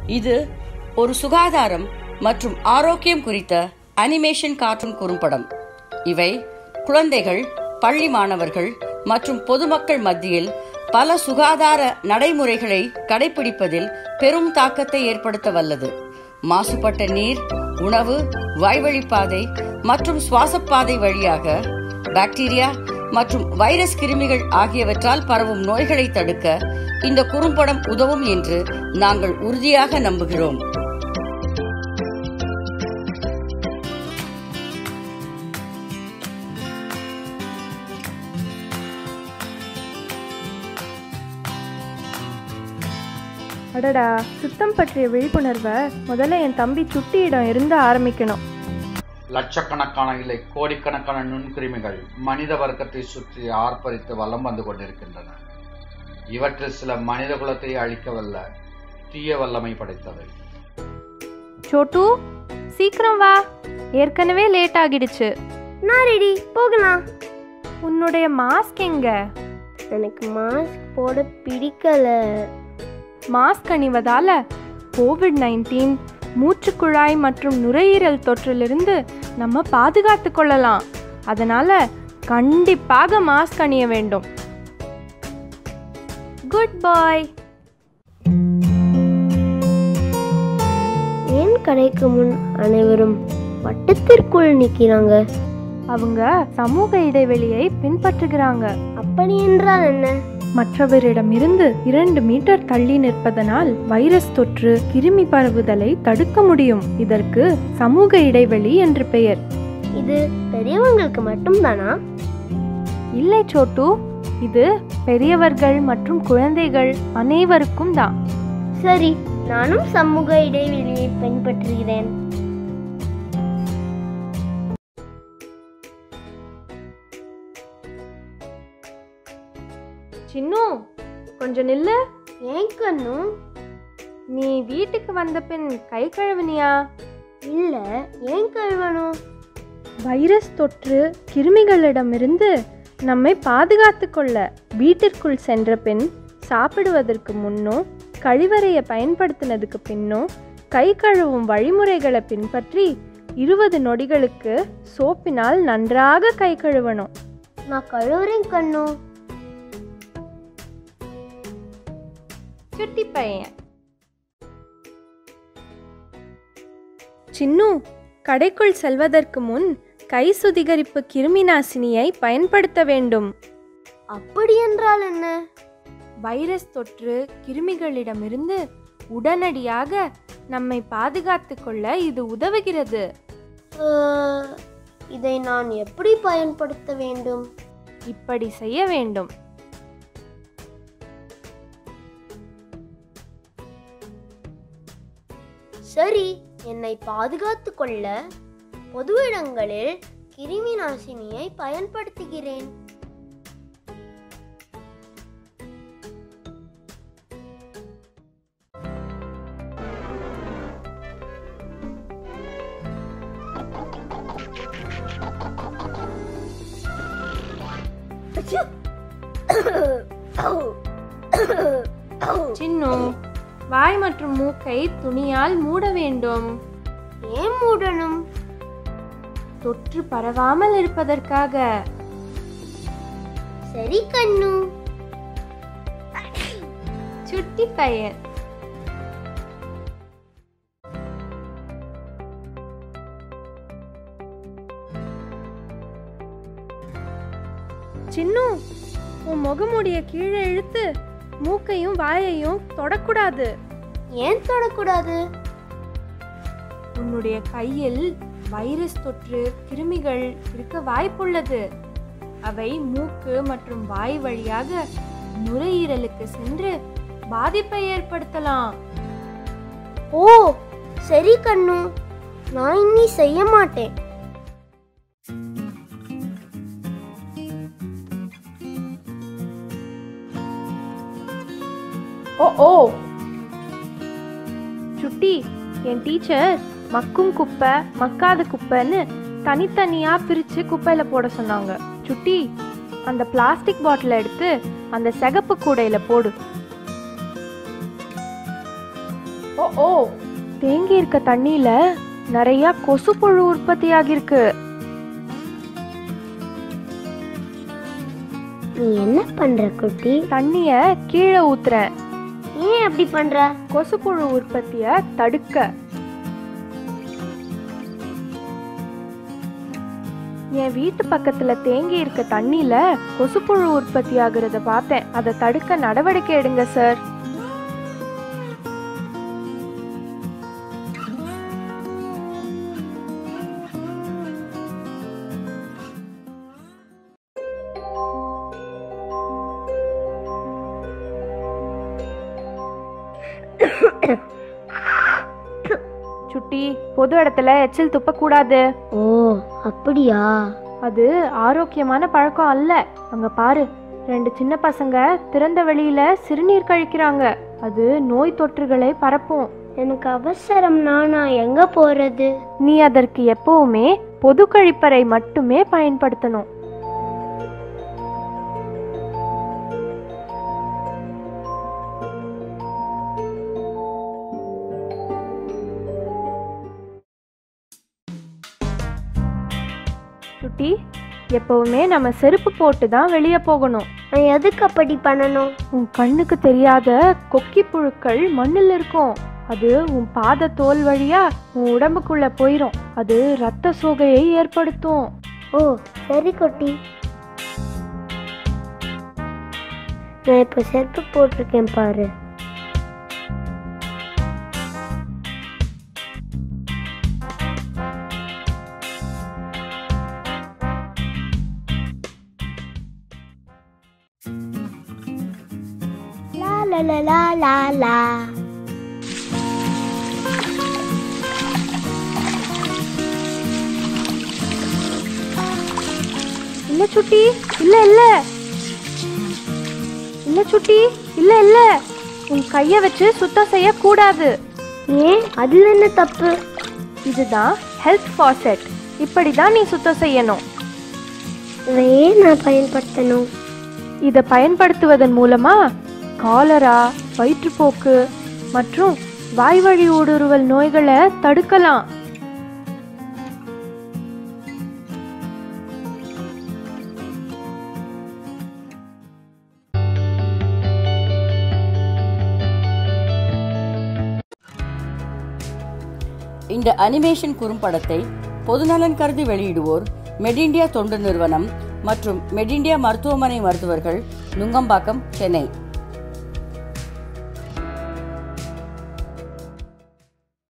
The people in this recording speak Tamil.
இது ஒரு சுகாதாரம் மற்றும் ஆரோக்கியம் குறித்த அனிமேஷன் கார்ட்டூன் குறும்படம் இவை குழந்தைகள் பள்ளி மாணவர்கள் மற்றும் பொதுமக்கள் மத்தியில் பல சுகாதார நடைமுறைகளை கடைபிடிப்பதில் பெரும் தாக்கத்தை ஏற்படுத்த வல்லது மாசுபட்ட நீர் உணவு வாய்வழிப்பாதை மற்றும் சுவாசப்பாதை வழியாக பாக்டீரியா மற்றும் வைரஸ் கிருமிகள் ஆகியவற்றால் பரவும் நோய்களை தடுக்க இந்த குறும்படம் உதவும் என்று நாங்கள் உறுதியாக நம்புகிறோம் அடடா சுத்தம் பற்றிய விழிப்புணர்வை முதல்ல என் தம்பி சுட்டியிடம் இருந்து ஆரம்பிக்கணும் லட்சக்கணக்கான இல்லை கோடிக்கணக்கான நுண்கிருமிகள் மனித வர்க்கத்தை சுற்றி ஆர்ப்பரித்து வலம் வந்து கொண்டிருக்கின்றன இவற்றில் சில மனித குலத்தை அழிக்க வல்ல தீய வல்லமை படைத்தவை சோட்டு சீக்கிரம் வா ஏற்கனவே லேட் ஆகிடுச்சு நான் ரெடி போகலாம் உன்னுடைய மாஸ்க் எங்க எனக்கு மாஸ்க் போட பிடிக்கல மாஸ்க் அணிவதால கோவிட் நைன்டீன் மூச்சுக்குழாய் மற்றும் நுரையீரல் தொற்றிலிருந்து நம்ம பாதுகாத்து கொள்ளலாம் அதனால கண்டிப்பாக மாஸ்க் அணிய வேண்டும் குட் பாய் ஏன் கடைக்கு முன் அனைவரும் வட்டத்திற்குள் நிற்கிறாங்க அவங்க சமூக இடைவெளியை பின்பற்றுகிறாங்க அப்படி என்றால் என்ன மற்றவரிடமிருந்து இரண்டு மீட்டர் தள்ளி நிற்பதனால் வைரஸ் தொற்று கிருமி பரவுதலை தடுக்க முடியும் இதற்கு சமூக இடைவெளி என்று பெயர் இது பெரியவங்களுக்கு மட்டும்தானா இல்லை சோட்டு இது பெரியவர்கள் மற்றும் குழந்தைகள் அனைவருக்கும் தான் சரி நானும் சமூக இடைவெளியை பின்பற்றுகிறேன் சின்னு கொஞ்சம் நில்லு ஏன் கண்ணு நீ வீட்டுக்கு வந்த பின் கை கழுவினியா இல்ல ஏன் கழுவணும் வைரஸ் தொற்று கிருமிகளிடமிருந்து நம்மை பாதுகாத்து கொள்ள வீட்டிற்குள் சென்ற பின் சாப்பிடுவதற்கு முன்னோ கழிவறையை பயன்படுத்தினதுக்கு பின்னோ கை கழுவும் வழிமுறைகளை பின்பற்றி இருபது நொடிகளுக்கு சோப்பினால் நன்றாக கை கழுவணும் நான் கழுவுறேன் கண்ணு சுட்டி பையன் சின்னு கடைக்குள் செல்வதற்கு முன் கை சுத்திகரிப்பு கிருமி நாசினியை பயன்படுத்த வேண்டும் அப்படி என்றால் என்ன வைரஸ் தொற்று கிருமிகளிடமிருந்து உடனடியாக நம்மை பாதுகாத்து கொள்ள இது உதவுகிறது அஹ், இதை நான் எப்படி பயன்படுத்த வேண்டும் இப்படி செய்ய வேண்டும் சரி என்னை பாதுகாத்து கொள்ள பொது இடங்களில் கிருமி நாசினியை பயன்படுத்துகிறேன் சின்னு வாய் மற்றும் மூக்கை துணியால் மூட வேண்டும் ஏன் மூடணும் தொற்று பரவாமல் இருப்பதற்காக சரி கண்ணு சுட்டி பையன் சின்னு உன் முகமுடிய கீழே இழுத்து மூக்கையும் வாயையும் தொடக்கூடாது ஏன் தொடக்கூடாது உன்னுடைய கையில் வைரஸ் தொற்று கிருமிகள் இருக்க வாய்ப்புள்ளது அவை மூக்கு மற்றும் வாய் வழியாக நுரையீரலுக்கு சென்று பாதிப்பை ஏற்படுத்தலாம் ஓ சரி கண்ணு நான் இனி செய்ய மாட்டேன் ஓ ஓ சுட்டி என் டீச்சர் மக்கும் குப்பை மக்காத குப்பைன்னு தனித்தனியா பிரிச்சு குப்பையில போட சொன்னாங்க சுட்டி அந்த பிளாஸ்டிக் பாட்டிலை எடுத்து அந்த சிகப்பு கூடையில போடு ஓ ஓ தேங்கி இருக்க தண்ணியில நிறைய கொசு புழு உற்பத்தி ஆகிருக்கு நீ என்ன பண்ற குட்டி தண்ணிய கீழே ஊத்துறேன் ஏன் அப்படி பண்ற கொசு புழு உற்பத்திய தடுக்க என் வீட்டு பக்கத்துல தேங்கி இருக்க தண்ணியில கொசுப்புழு உற்பத்தி ஆகுறத பார்த்தேன் அதை தடுக்க நடவடிக்கை எடுங்க சார் சுட்டி பொது இடத்துல எச்சில் துப்பக்கூடாது ஓ அப்படியா அது ஆரோக்கியமான பழக்கம் அல்ல அங்க பாரு ரெண்டு சின்ன பசங்க திறந்த வெளியில சிறுநீர் கழிக்கிறாங்க அது நோய் தொற்றுகளை பரப்பும் எனக்கு அவசரம்னா நான் எங்க போறது நீ அதற்கு எப்பவுமே பொது கழிப்பறை மட்டுமே பயன்படுத்தணும் சுட்டி எப்பவுமே நம்ம செருப்பு போட்டு தான் வெளியே போகணும் நான் எதுக்கு அப்படி பண்ணணும் உன் கண்ணுக்கு தெரியாத கொக்கி புழுக்கள் மண்ணில் இருக்கும் அது உன் பாத தோல் வழியா உன் உடம்புக்குள்ள போயிரும் அது ரத்த சோகையை ஏற்படுத்தும் ஓ சரி குட்டி நான் இப்போ செருப்பு போட்டிருக்கேன் பாரு லா லா லா லா லா லா இல்ல சுட்டி இல்ல இல்ல இல்ல சுட்டி இல்ல இல்ல உன் கைய வச்சு சுத்தம் செய்ய கூடாது ஏன் அதுல என்ன தப்பு இதுதான் ஹெல்த் ஃபாசெட் இப்படிதான் நீ சுத்தம் செய்யணும் இதை ஏன் நான் பயன்படுத்தணும் இதை பயன்படுத்துவதன் மூலமா காலரா வயிற்றுப்போக்கு மற்றும் வாய்வழி ஊடுருவல் நோய்களை தடுக்கலாம் இந்த அனிமேஷன் குறும்படத்தை பொதுநலன் கருதி வெளியிடுவோர் மெடிண்டியா தொண்டு நிறுவனம் மற்றும் மெடிண்டியா மருத்துவமனை மருத்துவர்கள் நுங்கம்பாக்கம் சென்னை